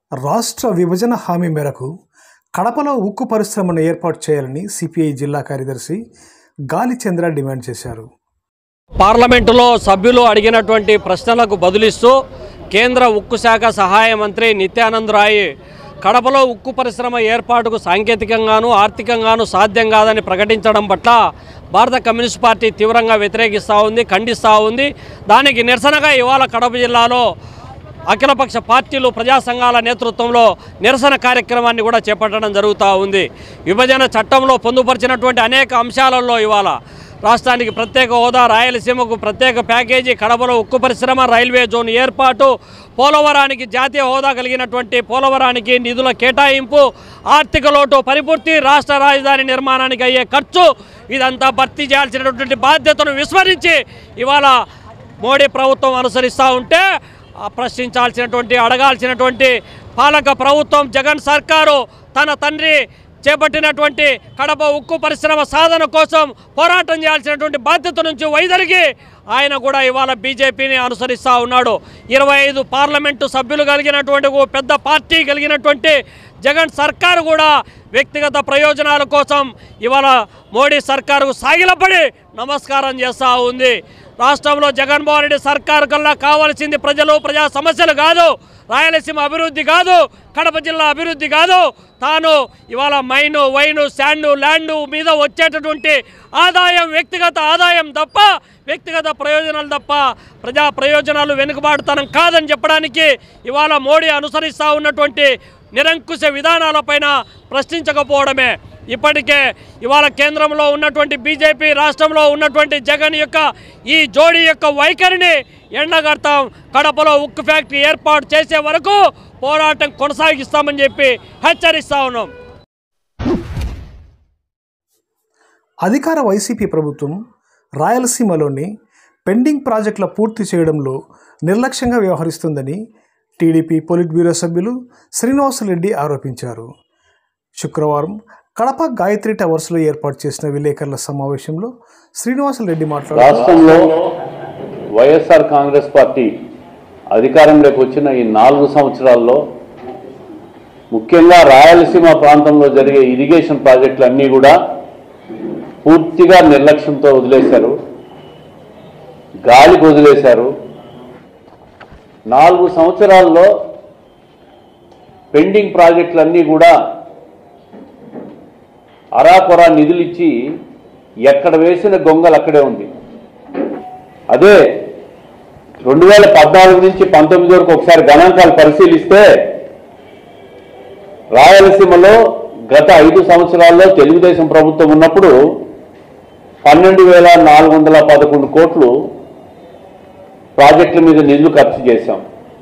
రాష్ట్ర విభజన హామీ మేరకు కడపలో ఉక్కు పరిశ్రమను ఏర్పాటు చేయాలని సిపిఐ జిల్లా కార్యదర్శి గాలిచంద్ర డిమాండ్ చేశారు పార్లమెంటులో సభ్యులు అడిగినటువంటి ప్రశ్నలకు బదులిస్తూ కేంద్ర ఉక్కు శాఖ సహాయ మంత్రి నిత్యానంద్ రాయ్ కడపలో ఉక్కు పరిశ్రమ ఏర్పాటుకు సాంకేతికంగాను ఆర్థికంగాను సాధ్యం కాదని ప్రకటించడం పట్ల భారత కమ్యూనిస్ట్ పార్టీ తీవ్రంగా వ్యతిరేకిస్తూ ఉంది ఖండిస్తూ ఉంది దానికి నిరసనగా ఇవాళ కడప జిల్లాలో అఖిలపక్ష పార్టీలు ప్రజా సంఘాల నేతృత్వంలో నిరసన కార్యక్రమాన్ని కూడా చేపట్టడం జరుగుతూ ఉంది విభజన చట్టంలో పొందుపరిచినటువంటి అనేక అంశాలలో ఇవాళ రాష్ట్రానికి ప్రత్యేక హోదా రాయలసీమకు ప్రత్యేక ప్యాకేజీ కడపలో ఉక్కు పరిశ్రమ రైల్వే జోన్ ఏర్పాటు పోలవరానికి జాతీయ హోదా కలిగినటువంటి పోలవరానికి నిధుల కేటాయింపు ఆర్థిక లోటు పరిపూర్తి రాష్ట్ర రాజధాని నిర్మాణానికి అయ్యే ఖర్చు ఇదంతా భర్తీ చేయాల్సినటువంటి బాధ్యతను విస్మరించి ఇవాళ మోడీ ప్రభుత్వం అనుసరిస్తూ ఉంటే ఆ ప్రశ్నించాల్సినటువంటి అడగాల్సినటువంటి పాలక ప్రభుత్వం జగన్ సర్కారు తన తండ్రి చేపట్టినటువంటి కడప ఉక్కు పరిశ్రమ సాధన కోసం పోరాటం చేయాల్సినటువంటి బాధ్యత నుంచి వైదొలిగి ఆయన కూడా ఇవాళ బీజేపీని అనుసరిస్తూ ఉన్నాడు ఇరవై ఐదు పార్లమెంటు సభ్యులు కలిగినటువంటి ఓ పెద్ద పార్టీ కలిగినటువంటి జగన్ సర్కారు కూడా వ్యక్తిగత ప్రయోజనాల కోసం ఇవాళ మోడీ సర్కారుకు సాగిలపడి నమస్కారం చేస్తూ ఉంది రాష్ట్రంలో జగన్మోహన్ రెడ్డి సర్కారు కల్లా కావాల్సింది ప్రజలు ప్రజా సమస్యలు కాదు రాయలసీమ అభివృద్ధి కాదు కడప జిల్లా అభివృద్ధి కాదు తాను ఇవాళ మైను వైను శాండు ల్యాండు మీద వచ్చేటటువంటి ఆదాయం వ్యక్తిగత ఆదాయం తప్ప వ్యక్తిగత ప్రయోజనాలు తప్ప ప్రజా ప్రయోజనాలు వెనుకబాటుతనం కాదని చెప్పడానికి ఇవాళ మోడీ అనుసరిస్తూ ఉన్నటువంటి నిరంకుశ విధానాలపైన ప్రశ్నించకపోవడమే ఇప్పటికే ఇవాళ కేంద్రంలో ఉన్నటువంటి బీజేపీ రాష్ట్రంలో ఉన్నటువంటి జగన్ యొక్క ఈ జోడీ యొక్క వైఖరిని ఎండగడతాం కడపలో ఉక్కు ఫ్యాక్టరీ ఏర్పాటు చేసే వరకు పోరాటం కొనసాగిస్తామని చెప్పి హెచ్చరిస్తా ఉన్నాం అధికార వైసీపీ ప్రభుత్వం రాయలసీమలోని పెండింగ్ ప్రాజెక్టుల పూర్తి చేయడంలో నిర్లక్ష్యంగా వ్యవహరిస్తుందని టీడీపీ పొలిట్ బ్యూరో సభ్యులు శ్రీనివాసరెడ్డి ఆరోపించారు శుక్రవారం కడప గాయత్రి టవర్స్లో ఏర్పాటు చేసిన విలేకరుల సమావేశంలో శ్రీనివాసరెడ్డి మాట్లాడుతూ రాష్ట్రంలో వైఎస్ఆర్ కాంగ్రెస్ పార్టీ అధికారంలోకి వచ్చిన ఈ నాలుగు సంవత్సరాల్లో ముఖ్యంగా రాయలసీమ ప్రాంతంలో జరిగే ఇరిగేషన్ ప్రాజెక్టులన్నీ కూడా పూర్తిగా నిర్లక్ష్యంతో వదిలేశారు గాలికి వదిలేశారు నాలుగు సంవత్సరాల్లో పెండింగ్ ప్రాజెక్టులన్నీ కూడా అరాకొరా నిధులు ఇచ్చి ఎక్కడ వేసిన గొంగలు అక్కడే ఉంది అదే రెండు వేల పద్నాలుగు నుంచి పంతొమ్మిది వరకు ఒకసారి గణాంకాలు పరిశీలిస్తే రాయలసీమలో గత ఐదు సంవత్సరాల్లో తెలుగుదేశం ప్రభుత్వం ఉన్నప్పుడు పన్నెండు వేల నాలుగు వందల పదకొండు కోట్లు ప్రాజెక్టుల మీద నిధులు ఖర్చు చేశాం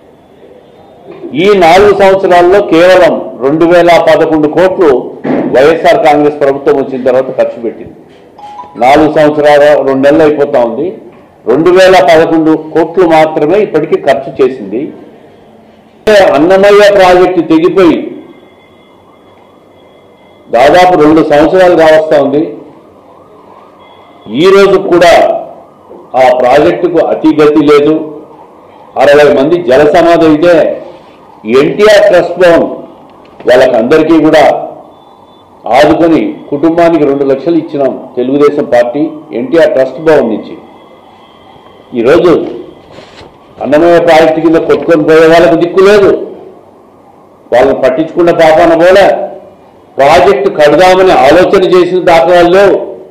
ఈ నాలుగు సంవత్సరాల్లో కేవలం రెండు వేల పదకొండు కోట్లు వైఎస్ఆర్ కాంగ్రెస్ ప్రభుత్వం వచ్చిన తర్వాత ఖర్చు పెట్టింది నాలుగు సంవత్సరాల రెండు నెలలు అయిపోతా ఉంది రెండు వేల పదకొండు కోట్లు మాత్రమే ఇప్పటికీ ఖర్చు చేసింది అన్నమయ్య ప్రాజెక్టు తెగిపోయి దాదాపు రెండు సంవత్సరాలు కావస్తా ఉంది ఈ రోజు కూడా ఆ ప్రాజెక్టుకు అతిగతి లేదు అరవై మంది జల సమాధి అయితే ఎన్టీఆర్ ట్రస్ట్ భవన్ వాళ్ళకందరికీ కూడా ఆదుకొని కుటుంబానికి రెండు లక్షలు ఇచ్చినాం తెలుగుదేశం పార్టీ ఎన్టీఆర్ ట్రస్ట్ భవన్ నుంచి ఈరోజు అన్నమయ్య ప్రాజెక్టు కింద కొట్టుకొని పోయే వాళ్ళకు దిక్కు లేదు వాళ్ళని పట్టించుకున్న పాపాన పోలే ప్రాజెక్టు కడదామని ఆలోచన చేసిన దాఖలాలు లేవు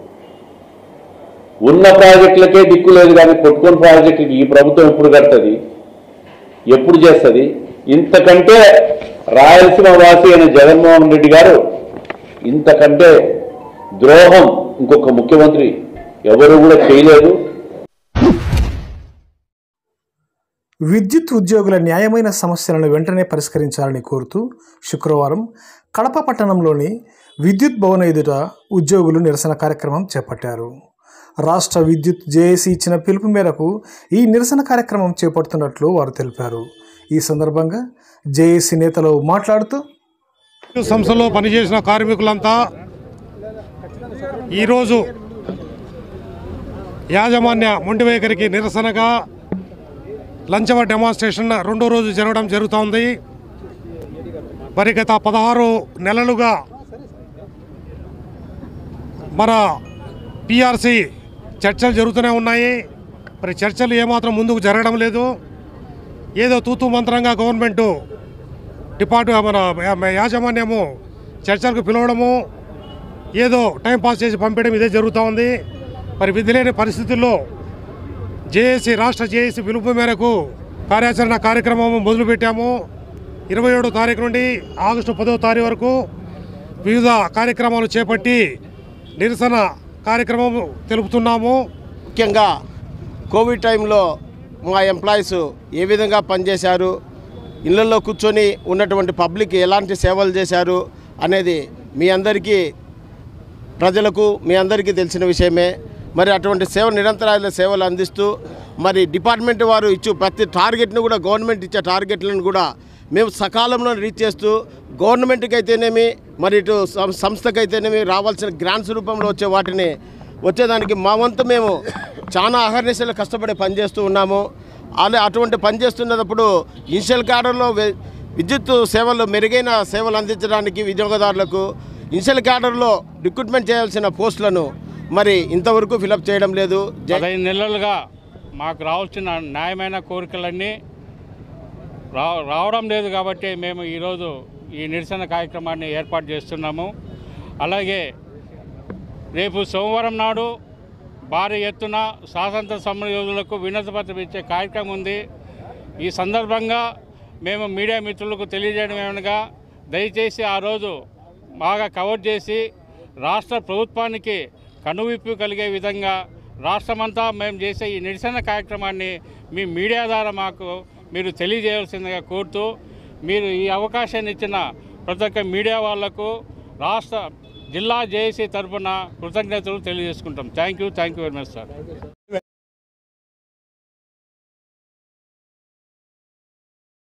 ఉన్న ప్రాజెక్టులకే దిక్కు లేదు కానీ కొట్టుకొని ప్రాజెక్టుకి ఈ ప్రభుత్వం ఎప్పుడు కడుతుంది ఎప్పుడు చేస్తుంది ఇంతకంటే రాయలసీమ వాసి అయిన జగన్మోహన్ రెడ్డి గారు ఇంతకంటే ద్రోహం ఇంకొక ముఖ్యమంత్రి ఎవరు కూడా చేయలేదు విద్యుత్ ఉద్యోగుల న్యాయమైన సమస్యలను వెంటనే పరిష్కరించాలని కోరుతూ శుక్రవారం కడప పట్టణంలోని విద్యుత్ భవన ఎదుట ఉద్యోగులు నిరసన కార్యక్రమం చేపట్టారు రాష్ట్ర విద్యుత్ జేఏసీ ఇచ్చిన పిలుపు మేరకు ఈ నిరసన కార్యక్రమం చేపడుతున్నట్లు వారు తెలిపారు ఈ సందర్భంగా జేఏసీ నేతలు మాట్లాడుతూ విద్యుత్ సంస్థలో పనిచేసిన కార్మికులంతా ఈరోజు యాజమాన్య మొండి వైఖరికి నిరసనగా లంచవ డెమాన్స్ట్రేషన్ రెండో రోజు జరగడం జరుగుతోంది మరి గత పదహారు నెలలుగా మన పిఆర్సి చర్చలు జరుగుతూనే ఉన్నాయి మరి చర్చలు ఏమాత్రం ముందుకు జరగడం లేదు ఏదో తూతూ మంత్రంగా గవర్నమెంటు డిపార్ట్ మన యా- యాజమాన్యము చర్చలకు పిలవడము ఏదో టైం పాస్ చేసి పంపించడం ఇదే జరుగుతూ ఉంది మరి విధి లేని పరిస్థితుల్లో జేఏసీ రాష్ట్ర జేఏసీ పిలుపు మేరకు కార్యాచరణ కార్యక్రమం మొదలుపెట్టాము ఇరవై ఏడో తారీఖు నుండి ఆగస్టు పదో తారీఖు వరకు వివిధ కార్యక్రమాలు చేపట్టి నిరసన కార్యక్రమం తెలుపుతున్నాము ముఖ్యంగా కోవిడ్ టైంలో మా ఎంప్లాయీస్ ఏ విధంగా పనిచేశారు ఇళ్లలో కూర్చొని ఉన్నటువంటి పబ్లిక్ ఎలాంటి సేవలు చేశారు అనేది మీ అందరికీ ప్రజలకు మీ అందరికీ తెలిసిన విషయమే మరి అటువంటి సేవ నిరంతరాయ సేవలు అందిస్తూ మరి డిపార్ట్మెంట్ వారు ఇచ్చు ప్రతి టార్గెట్ను కూడా గవర్నమెంట్ ఇచ్చే టార్గెట్లను కూడా మేము సకాలంలో రీచ్ చేస్తూ గవర్నమెంట్కి అయితేనేమి మరి ఇటు సం- సంస్థకైతేనేమి రావాల్సిన గ్రాంట్స్ రూపంలో వచ్చే వాటిని వచ్చేదానికి మా వంతు మేము చాలా అహర్నిశలు కష్టపడి పనిచేస్తూ ఉన్నాము అలా అటువంటి పని చేస్తున్నప్పుడు ఇనిషియల్ క్యాడర్లో వె- విద్యుత్ సేవలు మెరుగైన సేవలు అందించడానికి వినియోగదారులకు ఇనిషియల్ క్యాడర్లో రిక్రూట్మెంట్ చేయాల్సిన పోస్టులను మరి ఇంతవరకు ఫిలప్ చేయడం లేదు జ- పదహైదు నెలలుగా మాకు రావాల్సిన న్యాయమైన కోరికలన్నీ రా రావడం లేదు కాబట్టి మేము ఈరోజు ఈ నిరసన కార్యక్రమాన్ని ఏర్పాటు చేస్తున్నాము అలాగే రేపు సోమవారం నాడు భారీ ఎత్తున స్వాతంత్ర సమర యోధులకు వినతిపత్రం ఇచ్చే కార్యక్రమం ఉంది ఈ సందర్భంగా మేము మీడియా మిత్రులకు తెలియజేయడం ఏమనగా దయచేసి ఆ రోజు బాగా కవర్ చేసి రాష్ట్ర ప్రభుత్వానికి కనువిప్పు కలిగే విధంగా రాష్ట్రమంతా మేము చేసే ఈ నిరసన కార్యక్రమాన్ని మీ మీడియా ద్వారా మాకు మీరు తెలియజేయవలసిందిగా కోరుతూ మీరు ఈ అవకాశాన్ని ఇచ్చిన ప్రతి ఒక్క మీడియా వాళ్లకు రాష్ట్ర జిల్లా జేఏసీ తరఫున కృతజ్ఞతలు తెలియజేసుకుంటాం thank you thank you very much sir